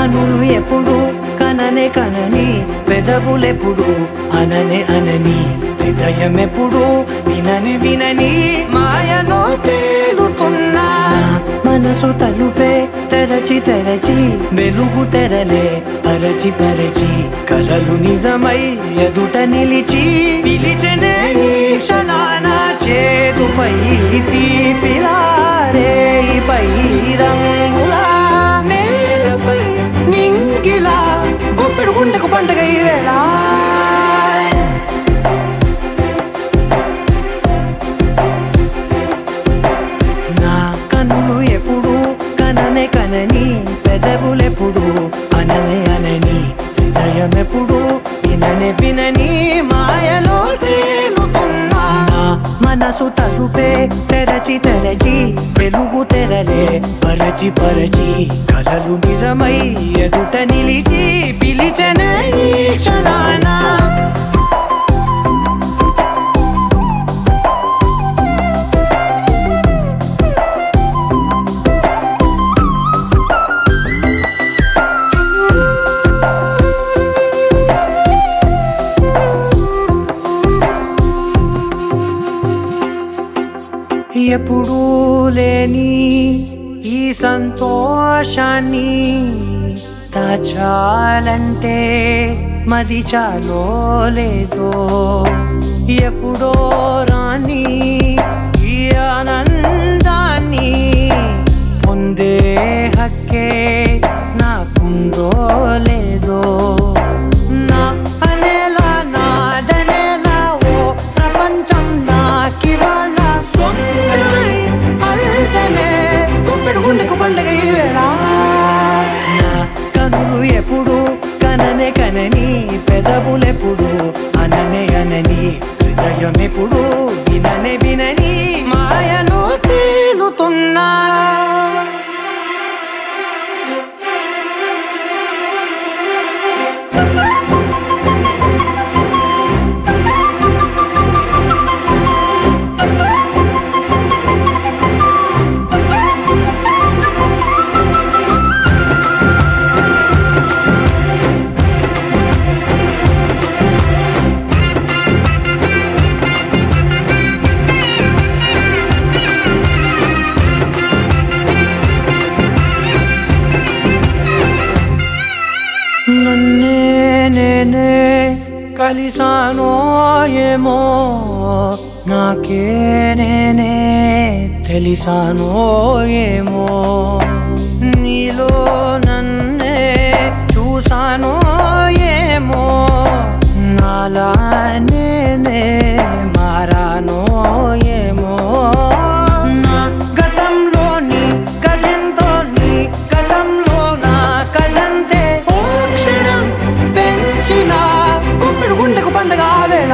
కనులు ఎప్పుడు కననే కనని పెదవులెప్పుడు అననే అనని హృదయం ఎప్పుడు వినని వినని మాయలో తేలుతున్నా మనసు తలుపే తెరచి తెరచి వెలుగు తెరలే పరచి పరచి కలలు నిజమై ఎదుట నిలిచి పిలిచనే ఈ క్షణాన చేతుపై తీపిలారే పై రంగులా నేలపై నింగిలా గుప్పెడు గుండెకు పండగ ఈ వేళ నా కన్నులు ఎప్పుడు కననే కనని పెదవులెప్పుడు అననే అనని హృదయం ఎప్పుడు విననే వినని మాయలో తేలుతున్నా నా మనసు తలుపే తెరచి తెరచి వెలుగు తెరలే పరచి పరచి కలలు నిజమై ఎదుట నిలిచి పిలిచనే ఈ క్షణాన ఎప్పుడూ లేని ఈ సంతోషాన్ని దాచాలంటే మది చాలో లేదో ఎప్పుడో రాని ఈ ఆనందాన్ని పొందే హక్కే నాకుందో లేదో నా అనేలా నాదనేలా ఓ ప్రపంచం నాకివాళ్ళ సొంతమై అల్తనే గుప్పెడు గుండెకు పండగ ఈ వేళ నా కనులు ఎప్పుడు కననే కనని పెదవులెప్పుడు అననే అనని హృదయం ఎప్పుడు విననే వినని మాయలో తేలుతున్నా నన్నే నేనే కలిసానో ఏమో నాకే నేనే తెలిసానో ఏమో నీలో నన్నే చూసానో ఏమో నాలా నేనే మారానో ఏమో నా గతంలోని గతంతో నీ గతంలో నా కదంతే ఓ క్షణం పెంచిన గుప్పెడు గుండెకు పండగ వేళ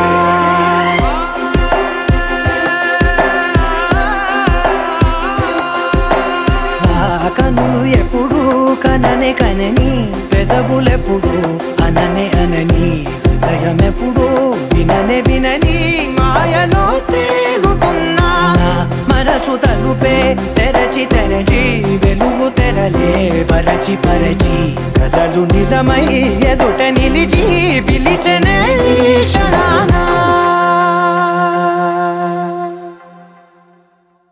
నా కనులు ఎప్పుడు కననే కనని పెదవులెప్పుడు అననే అనని హృదయం ఎప్పుడు విననే వినని మాయలో తేలుతున్నా నా మనసు తలుపే తెరచి తెరచి వెలుగు తెరలే పరచి పరచి కలలు నిజమై ఎదుట నిలిచి పిలిచనే ఈ